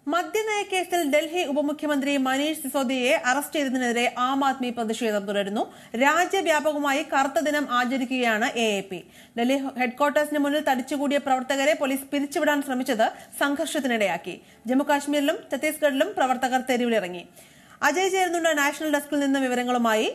മദ്യനയ കേസിൽ ഡൽഹി ഉപമുഖ്യമന്ത്രി മനീഷ് സിസോദിയെ അറസ്റ്റ് ചെയ്തതിനെതിരെ ആം ആദ്മി പ്രതിഷേധം തുടരുന്നു രാജ്യവ്യാപകമായി കറുത്ത ദിനം ആചരിക്കുകയാണ് എ എ പി ഡൽഹി ഹെഡ്ക്വാർട്ടേഴ്സിന് മുന്നിൽ തടിച്ചുകൂടിയ പ്രവർത്തകരെ പോലീസ് പിരിച്ചുവിടാൻ ശ്രമിച്ചത് സംഘർഷത്തിനിടയാക്കി ജമ്മുകാശ്മീരിലും ഛത്തീസ്ഗഡിലും പ്രവർത്തകർ തെരുവിലിറങ്ങി അജയ് ചേരുന്നുണ്ട് നാഷണൽ ഡെസ്കിൽ നിന്ന് വിവരങ്ങളുമായി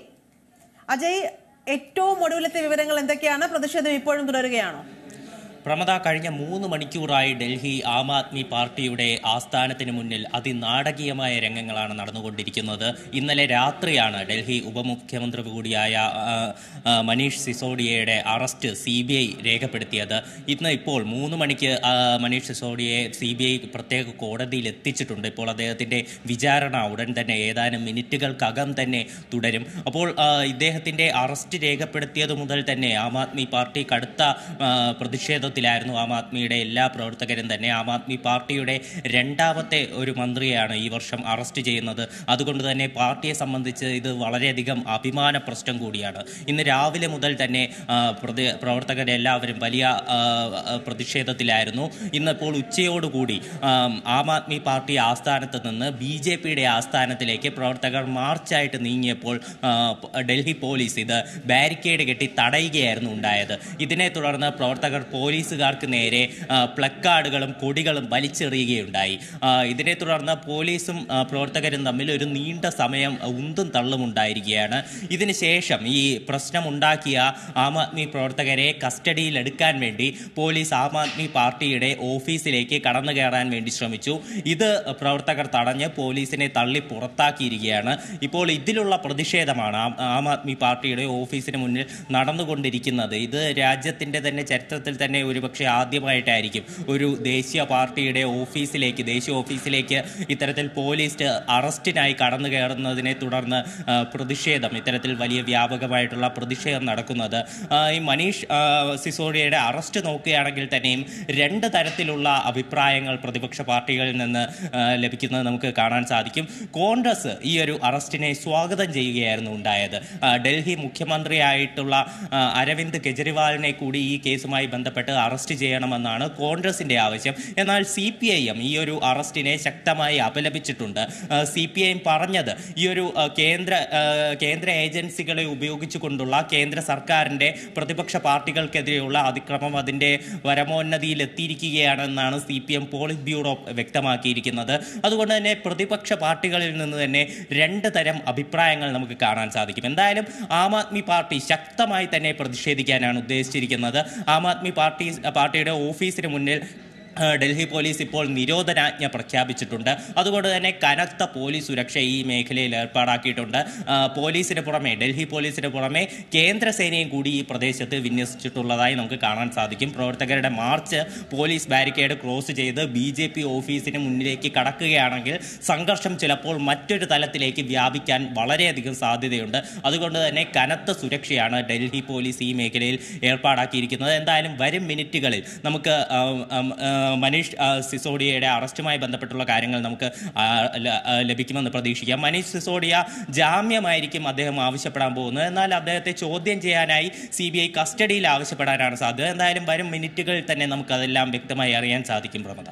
അജയ് ഏറ്റവും ഒടുവിലത്തെ വിവരങ്ങൾ എന്തൊക്കെയാണ് പ്രതിഷേധം ഇപ്പോഴും തുടരുകയാണോ പ്രമദ കഴിഞ്ഞ മൂന്ന് മണിക്കൂറായി ഡൽഹി ആം ആദ്മി പാർട്ടിയുടെ ആസ്ഥാനത്തിന് മുന്നിൽ അതിനാടകീയമായ രംഗങ്ങളാണ് നടന്നുകൊണ്ടിരിക്കുന്നത് ഇന്നലെ രാത്രിയാണ് ഡൽഹി ഉപമുഖ്യമന്ത്രി കൂടിയായ ആ, ആ, മനീഷ് സിസോഡിയയുടെ അറസ്റ്റ് സി ബി ഐ രേഖപ്പെടുത്തിയത് ഇന്ന് ഇപ്പോൾ മൂന്ന് മണിക്ക് ആ, മനീഷ് സിസോഡിയെ സി ബി ഐ പ്രത്യേക കോടതിയിൽ എത്തിച്ചിട്ടുണ്ട് ഇപ്പോൾ അദ്ദേഹത്തിൻ്റെ വിചാരണ ഉടൻ തന്നെ ഏതാനും മിനിറ്റുകൾക്കകം തന്നെ തുടരും അപ്പോൾ ആ, ഇദ്ദേഹത്തിൻ്റെ അറസ്റ്റ് രേഖപ്പെടുത്തിയത് മുതൽ തന്നെ ആം ആദ്മി പാർട്ടി കടുത്ത ആ, പ്രതിഷേധത്തിലായിരുന്നു ആം ആദ്മിയുടെ എല്ലാ പ്രവർത്തകരും തന്നെ ആം ആദ്മി പാർട്ടിയുടെ രണ്ടാമത്തെ ഒരു മന്ത്രിയാണ് ഈ വർഷം അറസ്റ്റ് ചെയ്യുന്നത് അതുകൊണ്ട് തന്നെ പാർട്ടിയെ സംബന്ധിച്ച് ഇത് വളരെയധികം അഭിമാന പ്രശ്നം കൂടിയാണ് ഇന്ന് രാവിലെ മുതൽ തന്നെ ആ, പ്രതി പ്രവർത്തകരെല്ലാവരും വലിയ ആ, ആ, പ്രതിഷേധത്തിലായിരുന്നു ഇന്നിപ്പോൾ ഉച്ചയോടുകൂടി ആ, ആം ആദ്മി പാർട്ടി ആസ്ഥാനത്ത് നിന്ന് ബി ജെ പിയുടെ ആസ്ഥാനത്തിലേക്ക് പ്രവർത്തകർ മാർച്ചായിട്ട് നീങ്ങിയപ്പോൾ ആ, പ- ഡൽഹി പോലീസ് ഇത് ബാരിക്കേഡ് കെട്ടി തടയുകയായിരുന്നു ഉണ്ടായത് ഇതിനെ തുടർന്ന് പ്രവർത്തകർ പോലീസുകാർക്ക് നേരെ ആ, പ്ലക്കാർഡുകളും കൊടികളും വലിച്ചെറിയുകയുണ്ടായി ആ, ഇതിനെ തുടർന്ന് പോലീസും ആ, പ്രവർത്തകരും തമ്മിൽ ഒരു നീണ്ട സമയം ഉന്തും തള്ളും ഉണ്ടായിരിക്കുകയാണ് ഇതിനുശേഷം ഈ പ്രശ്നമുണ്ടാക്കിയ ആം ആദ്മി പ്രവർത്തകരെ കസ്റ്റഡിയിൽ എടുക്കാൻ വേണ്ടി പോലീസ് ആം ആദ്മി പാർട്ടിയുടെ ഓഫീസിലേക്ക് കടന്നു കയറാൻ വേണ്ടി ശ്രമിച്ചു ഇത് പ്രവർത്തകർ തടഞ്ഞ് പോലീസിനെ തള്ളി പുറത്താക്കിയിരിക്കുകയാണ് ഇപ്പോൾ ഇതിലുള്ള പ്രതിഷേധമാണ് ആം- ആം ആദ്മി പാർട്ടിയുടെ ഓഫീസിന് മുന്നിൽ നടന്നുകൊണ്ടിരിക്കുന്നത് ഇത് രാജ്യത്തിൻ്റെ തന്നെ ചരിത്രത്തിൽ തന്നെ ഒരുപക്ഷെ ആദ്യമായിട്ടായിരിക്കും ഒരു ദേശീയ പാർട്ടിയുടെ ഓഫീസിലേക്ക് ദേശീയ ഓഫീസിലേക്ക് ഇത്തരത്തിൽ പോലീസ് അറസ്റ്റിനായി കടന്നു കയറുന്നതിനെ തുടർന്ന് ആ, പ്രതിഷേധം ഇത്തരത്തിൽ വലിയ വ്യാപകമായിട്ടുള്ള പ്രതിഷേധം നടക്കുന്നത് ആ, ഈ മനീഷ് ആ, സിസോഡിയയുടെ അറസ്റ്റ് നോക്കുകയാണെങ്കിൽ തന്നെയും രണ്ട് തരത്തിലുള്ള അഭിപ്രായങ്ങൾ പ്രതിപക്ഷ പാർട്ടികളിൽ നിന്ന് ആ, ലഭിക്കുന്നത് നമുക്ക് കാണാൻ സാധിക്കും കോൺഗ്രസ് ഈ ഒരു അറസ്റ്റിനെ സ്വാഗതം ചെയ്യുകയായിരുന്നു ഉണ്ടായത് ആ, ഡൽഹി മുഖ്യമന്ത്രിയായിട്ടുള്ള ആ, അരവിന്ദ് കെജ്രിവാളിനെ കൂടി ഈ കേസുമായി ബന്ധപ്പെട്ട് അറസ്റ്റ് ചെയ്യണമെന്നാണ് കോൺഗ്രസിന്റെ ആവശ്യം എന്നാൽ സി പി ഐ എം ഈ ഒരു അറസ്റ്റിനെ ശക്തമായി അപലപിച്ചിട്ടുണ്ട് സി പി ഐ എം പറഞ്ഞത് ഈ ഒരു ആ, കേന്ദ്ര ആ, കേന്ദ്ര ഏജൻസികളെ ഉപയോഗിച്ചുകൊണ്ടുള്ള കേന്ദ്ര സർക്കാരിന്റെ പ്രതിപക്ഷ പാർട്ടികൾക്കെതിരെയുള്ള അതിക്രമം അതിന്റെ പരമോന്നതിയിൽ എത്തിയിരിക്കുകയാണെന്നാണ് C P M politburo വ്യക്തമാക്കിയിരിക്കുന്നത് അതുകൊണ്ട് തന്നെ പ്രതിപക്ഷ പാർട്ടികളിൽ നിന്ന് തന്നെ രണ്ട് തരം അഭിപ്രായങ്ങൾ നമുക്ക് കാണാൻ സാധിക്കും എന്തായാലും ആം ആദ്മി പാർട്ടി ശക്തമായി തന്നെ പ്രതിഷേധിക്കാനാണ് ഉദ്ദേശിച്ചിരിക്കുന്നത് ആം ആദ്മി പാർട്ടി പാർട്ടിയുടെ ഓഫീസിന് മുന്നിൽ ആ, ഡൽഹി പോലീസ് ഇപ്പോൾ നിരോധനാജ്ഞ പ്രഖ്യാപിച്ചിട്ടുണ്ട് അതുകൊണ്ട് തന്നെ കനത്ത പോലീസ് സുരക്ഷ ഈ മേഖലയിൽ ഏർപ്പാടാക്കിയിട്ടുണ്ട് ആ, പോലീസിന് പുറമെ ഡൽഹി പോലീസിന് പുറമെ കേന്ദ്രസേനയും കൂടി ഈ പ്രദേശത്ത് വിന്യസിച്ചിട്ടുള്ളതായി നമുക്ക് കാണാൻ സാധിക്കും പ്രവർത്തകരുടെ മാർച്ച് പോലീസ് ബാരിക്കേഡ് ക്രോസ് ചെയ്ത് ബി ജെ പി ഓഫീസിന് മുന്നിലേക്ക് കടക്കുകയാണെങ്കിൽ സംഘർഷം ചിലപ്പോൾ മറ്റൊരു തലത്തിലേക്ക് വ്യാപിക്കാൻ വളരെയധികം സാധ്യതയുണ്ട് അതുകൊണ്ട് തന്നെ കനത്ത സുരക്ഷയാണ് ഡൽഹി പോലീസ് ഈ മേഖലയിൽ ഏർപ്പാടാക്കിയിരിക്കുന്നത് എന്തായാലും വരും മിനിറ്റുകളിൽ നമുക്ക് ആ, ആ, ആ, മനീഷ് ആ, സിസോഡിയയുടെ അറസ്റ്റുമായി ബന്ധപ്പെട്ടുള്ള കാര്യങ്ങൾ നമുക്ക് ആ, ല- ആ, ലഭിക്കുമെന്ന് പ്രതീക്ഷിക്കാം മനീഷ് സിസോഡിയ ജാമ്യമായിരിക്കും അദ്ദേഹം ആവശ്യപ്പെടാൻ പോകുന്നത് എന്നാൽ അദ്ദേഹത്തെ ചോദ്യം ചെയ്യാനായി സി ബി ഐ കസ്റ്റഡിയിൽ ആവശ്യപ്പെടാനാണ് സാധ്യത എന്തായാലും വരും മിനിറ്റുകളിൽ തന്നെ നമുക്കതെല്ലാം വ്യക്തമായി അറിയാൻ സാധിക്കും പ്രമദ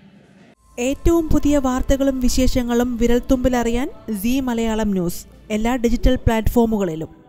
ഏറ്റവും പുതിയ വാർത്തകളും വിശേഷങ്ങളും വിരൽത്തുമ്പിലറിയാൻ സി മലയാളം ന്യൂസ് എല്ലാ ഡിജിറ്റൽ പ്ലാറ്റ്ഫോമുകളിലും